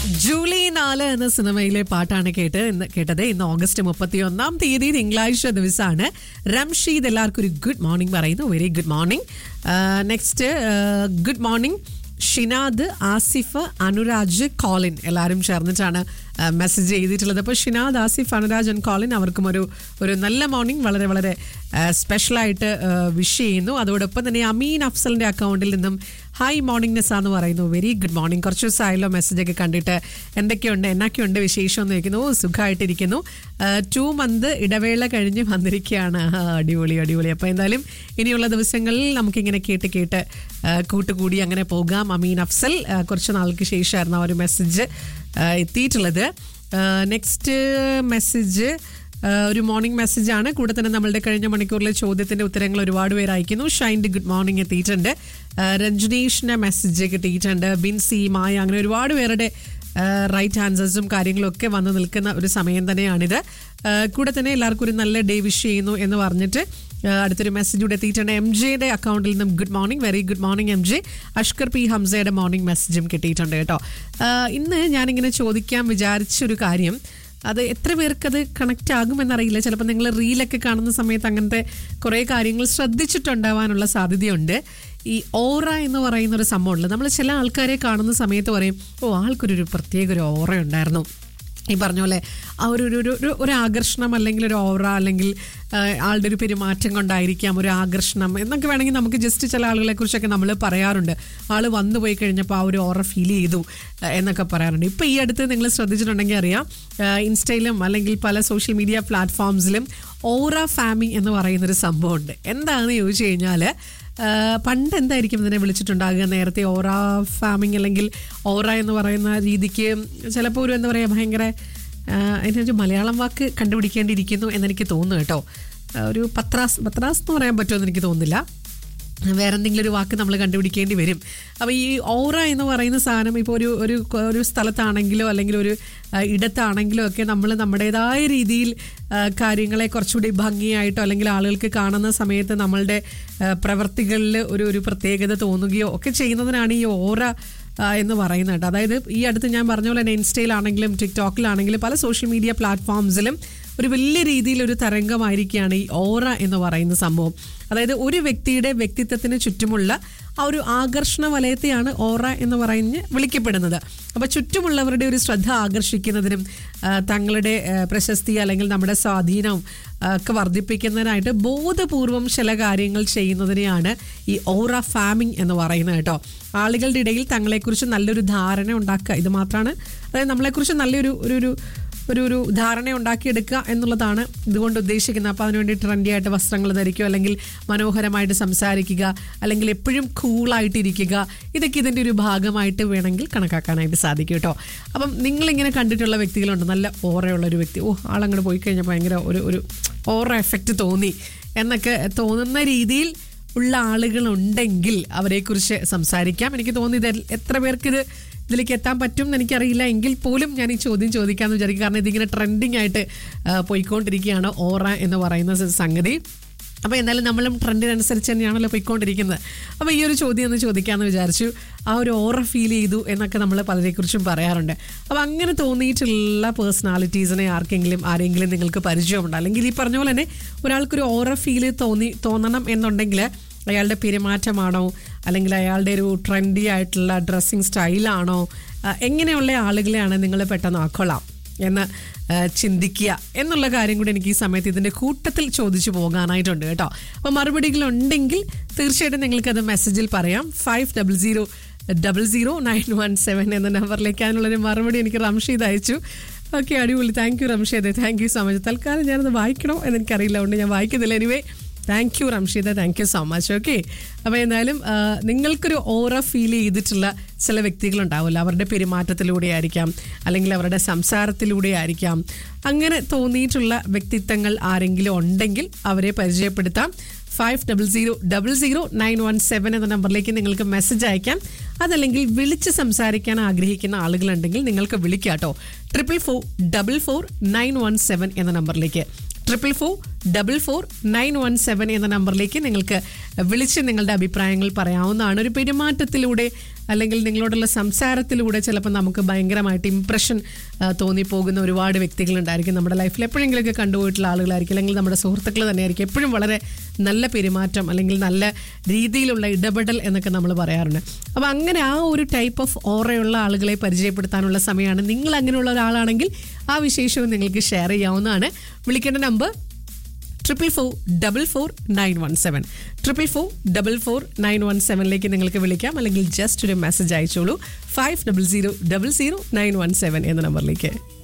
July നാല് എന്ന സിനിമയിലെ പാട്ടാണ് കേട്ട് ഇന്ന് കേട്ടത് ഇന്ന് ഓഗസ്റ്റ് മുപ്പത്തി ഒന്നാം തീയതി തിങ്കളാഴ്ച ദിവസമാണ് റംഷീദ് എല്ലാവർക്കും ഒരു ഗുഡ് മോർണിംഗ് പറയുന്നു very good morning next good morning Shinad Asif Anuraj Colin എല്ലാവരും ചേർന്നിട്ടാണ് മെസ്സേജ് ചെയ്തിട്ടുള്ളത് അപ്പോൾ ഷിനാദ് ആസിഫ് അനുരാജ് ആൻഡ് കോളിൻ അവർക്കും ഒരു ഒരു നല്ല മോർണിംഗ് വളരെ വളരെ സ്പെഷ്യലായിട്ട് വിഷ് ചെയ്യുന്നു അതോടൊപ്പം തന്നെ അമീൻ അഫ്സലിന്റെ അക്കൗണ്ടിൽ നിന്നും ഹായ് മോർണിംഗ് നെസ് എന്ന് പറയുന്നു വെരി ഗുഡ് മോർണിംഗ് കുറച്ച് ദിവസമായല്ലോ മെസ്സേജ് ഒക്കെ കണ്ടിട്ട് എന്തൊക്കെയുണ്ട് എന്നൊക്കെയുണ്ട് വിശേഷം എന്ന് ചോദിക്കുന്നു ഓ സുഖമായിട്ടിരിക്കുന്നു ടു മന്ത് ഇടവേള കഴിഞ്ഞ് വന്നിരിക്കുകയാണ് ആ, അടിപൊളി അടിപൊളി അപ്പോൾ എന്തായാലും ഇനിയുള്ള ദിവസങ്ങളിൽ നമുക്കിങ്ങനെ കേട്ട് കേട്ട് ആ, കൂട്ടുകൂടി അങ്ങനെ പോകാം അമീൻ അഫ്സൽ ആ, കുറച്ച് നാൾക്ക് ശേഷമായിരുന്നു ആ ഒരു മെസ്സേജ് എത്തിയിട്ടുള്ളത് നെക്സ്റ്റ് മെസ്സേജ് ആഹ് ഒരു മോർണിംഗ് മെസ്സേജ് ആണ് കൂടെ തന്നെ നമ്മളുടെ കഴിഞ്ഞ മണിക്കൂറിലെ ചോദ്യത്തിന്റെ ഉത്തരങ്ങൾ ഒരുപാട് പേര് അയക്കുന്നു ഷൈൻഡ് ഗുഡ് മോർണിംഗ് എത്തിയിട്ടുണ്ട് ആഹ് രഞ്ജനീഷിന്റെ മെസ്സേജ് കിട്ടിയിട്ടുണ്ട് ബിൻസി മായ അങ്ങനെ ഒരുപാട് പേരുടെ റൈറ്റ് ആൻസേഴ്സും കാര്യങ്ങളും ഒക്കെ വന്നു നിൽക്കുന്ന ഒരു സമയം തന്നെയാണിത് ആഹ് കൂടെ തന്നെ എല്ലാവർക്കും ഒരു നല്ല ഡേ വിഷ് ചെയ്യുന്നു എന്ന് പറഞ്ഞിട്ട് ആഹ് അടുത്തൊരു മെസ്സേജ് കൂടെ എത്തിയിട്ടുണ്ട് എം ജെയുടെ അക്കൗണ്ടിൽ നിന്നും good morning very good morning M J Ashkar P ഹംസയുടെ മോർണിംഗ് മെസ്സേജും കിട്ടിയിട്ടുണ്ട് കേട്ടോ ആഹ് ഇന്ന് ഞാനിങ്ങനെ ചോദിക്കാൻ വിചാരിച്ചൊരു കാര്യം അത് എത്ര പേർക്ക് അത് കണക്റ്റ് ആകുമെന്നറിയില്ല ചിലപ്പോൾ നിങ്ങൾ റീലൊക്കെ കാണുന്ന സമയത്ത് അങ്ങനത്തെ കുറേ കാര്യങ്ങൾ ശ്രദ്ധിച്ചിട്ടുണ്ടാവാനുള്ള സാധ്യതയുണ്ട് ഈ ഓറ എന്ന് പറയുന്ന ഒരു സംഭവമുണ്ട് നമ്മൾ ചില ആൾക്കാരെ കാണുന്ന സമയത്ത് പറയും ഓ ആൾക്കൊരു ഒരു പ്രത്യേക ഒരു ഓറ ഉണ്ടായിരുന്നു ഈ പറഞ്ഞ പോലെ ആ ഒരു ഒരു ഒരു- ഒരു ഒരു ആകർഷണം അല്ലെങ്കിൽ ഒരു ഓറ അല്ലെങ്കിൽ ആ, ആളുടെ ഒരു പെരുമാറ്റം കൊണ്ടായിരിക്കാം ഒരു ആകർഷണം എന്നൊക്കെ വേണമെങ്കിൽ നമുക്ക് ജസ്റ്റ് ചില ആളുകളെ കുറിച്ചൊക്കെ നമ്മൾ പറയാറുണ്ട് ആള് വന്നു പോയി കഴിഞ്ഞപ്പോൾ ആ ഒരു ഓറ ഫീൽ ചെയ്തു ആ, എന്നൊക്കെ പറയാറുണ്ട് ഇപ്പം ഈ അടുത്ത് നിങ്ങൾ ശ്രദ്ധിച്ചിട്ടുണ്ടെങ്കിൽ അറിയാം ആ, ഇൻസ്റ്റയിലും അല്ലെങ്കിൽ പല സോഷ്യൽ മീഡിയ പ്ലാറ്റ്ഫോംസിലും ഓറ ഫാമിംഗ് എന്ന് പറയുന്നൊരു സംഭവമുണ്ട് എന്താണെന്ന് ചോദിച്ചു കഴിഞ്ഞാൽ പണ്ട് എന്തായിരിക്കും ഇതിനെ വിളിച്ചിട്ടുണ്ടാകുക നേരത്തെ ഓറ ഫാമിംഗ് അല്ലെങ്കിൽ ഓറ എന്ന് പറയുന്ന രീതിക്ക് ചിലപ്പോൾ ഒരു എന്താ പറയുക ഭയങ്കര അതിനൊരു മലയാളം വാക്ക് കണ്ടുപിടിക്കേണ്ടിയിരിക്കുന്നു എന്നെനിക്ക് തോന്നുന്നു കേട്ടോ ആ, ഒരു പത്രാസ് പത്രാസ് എന്ന് പറയാൻ പറ്റുമെന്ന് എനിക്ക് തോന്നുന്നില്ല വേറെ എന്തെങ്കിലും ഒരു വാക്ക് നമ്മൾ കണ്ടുപിടിക്കേണ്ടി വരും അപ്പോൾ ഈ ഓറ എന്ന് പറയുന്ന സാധനം ഇപ്പോൾ ഒരു ഒരു ഒരു സ്ഥലത്താണെങ്കിലോ അല്ലെങ്കിൽ ഒരു ആ, ഇടത്താണെങ്കിലോ ഒക്കെ നമ്മൾ നമ്മുടേതായ രീതിയിൽ ആ, കാര്യങ്ങളെ കുറച്ചുകൂടി ഭംഗിയായിട്ടോ അല്ലെങ്കിൽ ആളുകൾക്ക് കാണുന്ന സമയത്ത് നമ്മളുടെ പ്രവർത്തികളിൽ ഒരു ഒരു പ്രത്യേകത തോന്നുകയോ ഒക്കെ ചെയ്യുന്നതിനാണ് ഈ ഓറ ആ, എന്ന് പറയുന്നത് കേട്ടോ അതായത് ഈ അടുത്ത് ഞാൻ പറഞ്ഞ പോലെ തന്നെ ഇൻസ്റ്റയിലാണെങ്കിലും ടിക്ടോക്കിലാണെങ്കിലും പല സോഷ്യൽ മീഡിയ പ്ലാറ്റ്ഫോംസിലും ഒരു വലിയ രീതിയിൽ ഒരു തരംഗമായിരിക്കുകയാണ് ഈ ഓറ എന്ന് പറയുന്ന സംഭവം അതായത് ഒരു വ്യക്തിയുടെ വ്യക്തിത്വത്തിന് ചുറ്റുമുള്ള ആ ഒരു ആകർഷണ വലയത്തെയാണ് ഓറ എന്ന് പറഞ്ഞ് വിളിക്കപ്പെടുന്നത് അപ്പോൾ ചുറ്റുമുള്ളവരുടെ ഒരു ശ്രദ്ധ ആകർഷിക്കുന്നതിനും ആ, തങ്ങളുടെ ആ, പ്രശസ്തി അല്ലെങ്കിൽ നമ്മുടെ സ്വാധീനവും ആ, ഒക്കെ വർദ്ധിപ്പിക്കുന്നതിനായിട്ട് ബോധപൂർവം ചില കാര്യങ്ങൾ ചെയ്യുന്നതിനെയാണ് ഈ ഓറ ഫാമിംഗ് എന്ന് പറയുന്നത് കേട്ടോ ആളുകളുടെ ഇടയിൽ തങ്ങളെക്കുറിച്ച് നല്ലൊരു ധാരണ ഉണ്ടാക്കുക ഇത് മാത്രമാണ് അതായത് നമ്മളെക്കുറിച്ച് നല്ലൊരു ഒരു ഒരു ഒരു ഒരു ധാരണ ഉണ്ടാക്കിയെടുക്കുക എന്നുള്ളതാണ് ഇതുകൊണ്ട് ഉദ്ദേശിക്കുന്നത് അപ്പോൾ അതിനുവേണ്ടി ട്രെൻഡി ആയിട്ട് വസ്ത്രങ്ങൾ ധരിക്കുക അല്ലെങ്കിൽ മനോഹരമായിട്ട് സംസാരിക്കുക അല്ലെങ്കിൽ എപ്പോഴും കൂളായിട്ടിരിക്കുക ഇതൊക്കെ ഇതിൻ്റെ ഒരു ഭാഗമായിട്ട് വേണമെങ്കിൽ കണക്കാക്കാനായിട്ട് സാധിക്കും കേട്ടോ അപ്പം നിങ്ങളിങ്ങനെ കണ്ടിട്ടുള്ള വ്യക്തികളുണ്ട് നല്ല ഓറയുള്ള ഒരു വ്യക്തി ഓ ആളങ്ങോട്ട് പോയി കഴിഞ്ഞാൽ ഭയങ്കര ഒരു ഒരു ഓറ എഫക്റ്റ് തോന്നി എന്നൊക്കെ തോന്നുന്ന രീതിയിൽ ഉള്ള ആളുകളുണ്ടെങ്കിൽ അവരെക്കുറിച്ച് സംസാരിക്കാം എനിക്ക് തോന്നി ഇത് എത്ര പേർക്ക് ഇത് ഇതിലേക്ക് എത്താൻ പറ്റും എന്ന് എനിക്കറിയില്ല എങ്കിൽ പോലും ഞാൻ ഈ ചോദ്യം ചോദിക്കാമെന്ന് വിചാരിക്കും കാരണം ഇതിങ്ങനെ ട്രെൻഡിങ് ആയിട്ട് ആ, പോയിക്കൊണ്ടിരിക്കുകയാണ് ഓറ എന്ന് പറയുന്ന സ- സംഗതി അപ്പോൾ എന്നാലും നമ്മളും ട്രെൻഡിനനുസരിച്ച് തന്നെയാണല്ലോ പോയിക്കൊണ്ടിരിക്കുന്നത് അപ്പോൾ ഈ ഒരു ചോദ്യം ഒന്ന് ചോദിക്കാമെന്ന് വിചാരിച്ചു ആ ഒരു ഓറ ഫീൽ ചെയ്തു എന്നൊക്കെ നമ്മൾ പലരെക്കുറിച്ചും പറയാറുണ്ട് അപ്പോൾ അങ്ങനെ തോന്നിയിട്ടുള്ള പേഴ്സണാലിറ്റീസിനെ ആർക്കെങ്കിലും ആരെങ്കിലും നിങ്ങൾക്ക് പരിചയമുണ്ട് അല്ലെങ്കിൽ ഈ പറഞ്ഞ പോലെ തന്നെ ഒരാൾക്കൊരു ഓറ ഫീൽ തോന്നി തോന്നണം എന്നുണ്ടെങ്കിൽ അയാളുടെ പെരുമാറ്റമാണോ അല്ലെങ്കിൽ അയാളുടെ ഒരു ട്രെൻഡി ആയിട്ടുള്ള ഡ്രസ്സിങ് സ്റ്റൈലാണോ ആ, എങ്ങനെയുള്ള ആളുകളെയാണ് നിങ്ങൾ പെട്ടെന്ന് ആക്കൊള്ളാം എന്ന് ആ, ചിന്തിക്കുക എന്നുള്ള കാര്യം കൂടി എനിക്ക് ഈ സമയത്ത് ഇതിൻ്റെ കൂട്ടത്തിൽ ചോദിച്ചു പോകാനായിട്ടുണ്ട് കേട്ടോ അപ്പോൾ മറുപടികളുണ്ടെങ്കിൽ തീർച്ചയായിട്ടും നിങ്ങൾക്കത് മെസ്സേജിൽ പറയാം five double zero double zero nine one seven എന്ന നമ്പറിലേക്ക് അതിനുള്ളൊരു മറുപടി എനിക്ക് റംഷീദ് അയച്ചു ഓക്കെ അടിപൊളി thank you Ramsheed thank you so much തൽക്കാലം ഞാനത് വായിക്കണോ എന്ന് എനിക്കറിയില്ല അതുകൊണ്ട് ഞാൻ വായിക്കുന്നില്ല anyway thank you Ramsheeda thank you so much okay അപ്പോൾ എന്തായാലും ആ, നിങ്ങൾക്കൊരു ഓറ ഫീൽ ചെയ്തിട്ടുള്ള ചില വ്യക്തികളുണ്ടാവില്ല അവരുടെ പെരുമാറ്റത്തിലൂടെ ആയിരിക്കാം അല്ലെങ്കിൽ അവരുടെ സംസാരത്തിലൂടെ ആയിരിക്കാം അങ്ങനെ തോന്നിയിട്ടുള്ള വ്യക്തിത്വങ്ങൾ ആരെങ്കിലും ഉണ്ടെങ്കിൽ അവരെ പരിചയപ്പെടുത്താം five double zero double zero nine one seven എന്ന നമ്പറിലേക്ക് നിങ്ങൾക്ക് മെസ്സേജ് അയക്കാം അതല്ലെങ്കിൽ വിളിച്ച് സംസാരിക്കാൻ ആഗ്രഹിക്കുന്ന ആളുകളുണ്ടെങ്കിൽ നിങ്ങൾക്ക് വിളിക്കാം കേട്ടോ triple four double four nine one seven എന്ന നമ്പറിലേക്ക് triple four double four nine one seven എന്ന നമ്പറിലേക്ക് നിങ്ങൾക്ക് വിളിച്ച് നിങ്ങളുടെ അഭിപ്രായങ്ങൾ പറയാവുന്നതാണ് ഒരു പെരുമാറ്റത്തിലൂടെ അല്ലെങ്കിൽ നിങ്ങളോടുള്ള സംസാരത്തിലൂടെ ചിലപ്പോൾ നമുക്ക് ഭയങ്കരമായിട്ട് ഇമ്പ്രഷൻ തോന്നിപ്പോകുന്ന ഒരുപാട് വ്യക്തികളുണ്ടായിരിക്കും നമ്മുടെ ലൈഫിൽ എപ്പോഴെങ്കിലുമൊക്കെ കണ്ടുപോയിട്ടുള്ള ആളുകളായിരിക്കും അല്ലെങ്കിൽ നമ്മുടെ സുഹൃത്തുക്കൾ തന്നെയായിരിക്കും എപ്പോഴും വളരെ നല്ല പെരുമാറ്റം അല്ലെങ്കിൽ നല്ല രീതിയിലുള്ള ഇടപെടൽ എന്നൊക്കെ നമ്മൾ പറയാറുണ്ട് അപ്പോൾ അങ്ങനെ ആ ഒരു ടൈപ്പ് ഓഫ് ഓറയുള്ള ആളുകളെ പരിചയപ്പെടുത്താനുള്ള സമയമാണ് നിങ്ങൾ അങ്ങനെയുള്ള ഒരാളാണെങ്കിൽ ആ വിശേഷവും നിങ്ങൾക്ക് ഷെയർ ചെയ്യാവുന്നതാണ് വിളിക്കേണ്ട number triple four double four nine one seven triple four double four nine one സെവനിലേക്ക് നിങ്ങൾക്ക് വിളിക്കാം അല്ലെങ്കിൽ ജസ്റ്റ് ഒരു മെസ്സേജ് അയച്ചോളൂ five double zero double zero nine one seven എന്ന നമ്പറിലേക്ക്